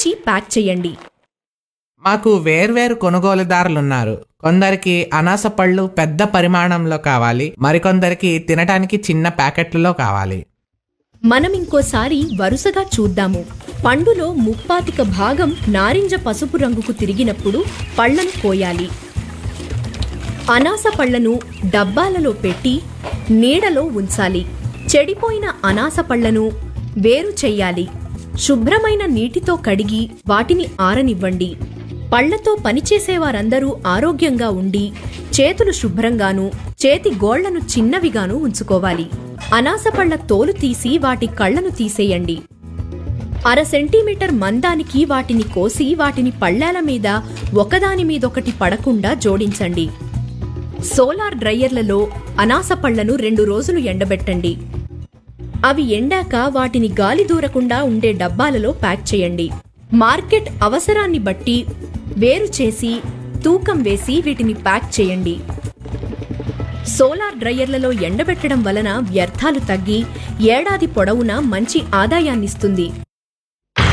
ఉంచి ప్యాక్ చేయండి మాకు వేర్వేరు కొనుగోలుదారులున్నారు కొందరికి అనాస పళ్ళు పెద్ద పరిమాణంలో కావాలి మరికొందరికి తినటానికి చిన్న ప్యాకెట్లలో కావాలి మనం ఇంకోసారి వరుసగా చూద్దాము పండులో ముప్పాతిక భాగం నారింజ పసుపు రంగుకు తిరిగినప్పుడు పళ్లను కోయాలి అనాస పళ్లను డబ్బాలలో పెట్టి నీడలో ఉంచాలి చెడిపోయిన అనాస పళ్లను వేరు చెయ్యాలి శుభ్రమైన నీటితో కడిగి వాటిని ఆరనివ్వండి పళ్లతో పనిచేసేవారందరూ ఆరోగ్యంగా ఉండి చేతులు శుభ్రంగాను చేతి గోళ్లను చిన్నవిగాను ఉంచుకోవాలి అనాస పళ్ల తోలు తీసి వాటి కళ్లను తీసేయండి అర సెంటీమీటర్ మందానికి వాటిని కోసి వాటిని పళ్ళాల మీద ఒకదాని మీదొకటి పడకుండా జోడించండి సోలార్ డ్రైయర్లలో అనాస పళ్లను రెండు రోజులు ఎండబెట్టండి అవి ఎండాక వాటిని గాలి దూరకుండా ఉండే డబ్బాలలో ప్యాక్ చేయండి మార్కెట్ అవసరాన్ని బట్టి వేరు చేసి తూకం వేసి వీటిని ప్యాక్ చేయండి సోలార్ డ్రైయర్లలో ఎండబెట్టడం వలన వ్యర్థాలు తగ్గి ఏడాది పొడవునా మంచి ఆదాయాన్నిస్తుంది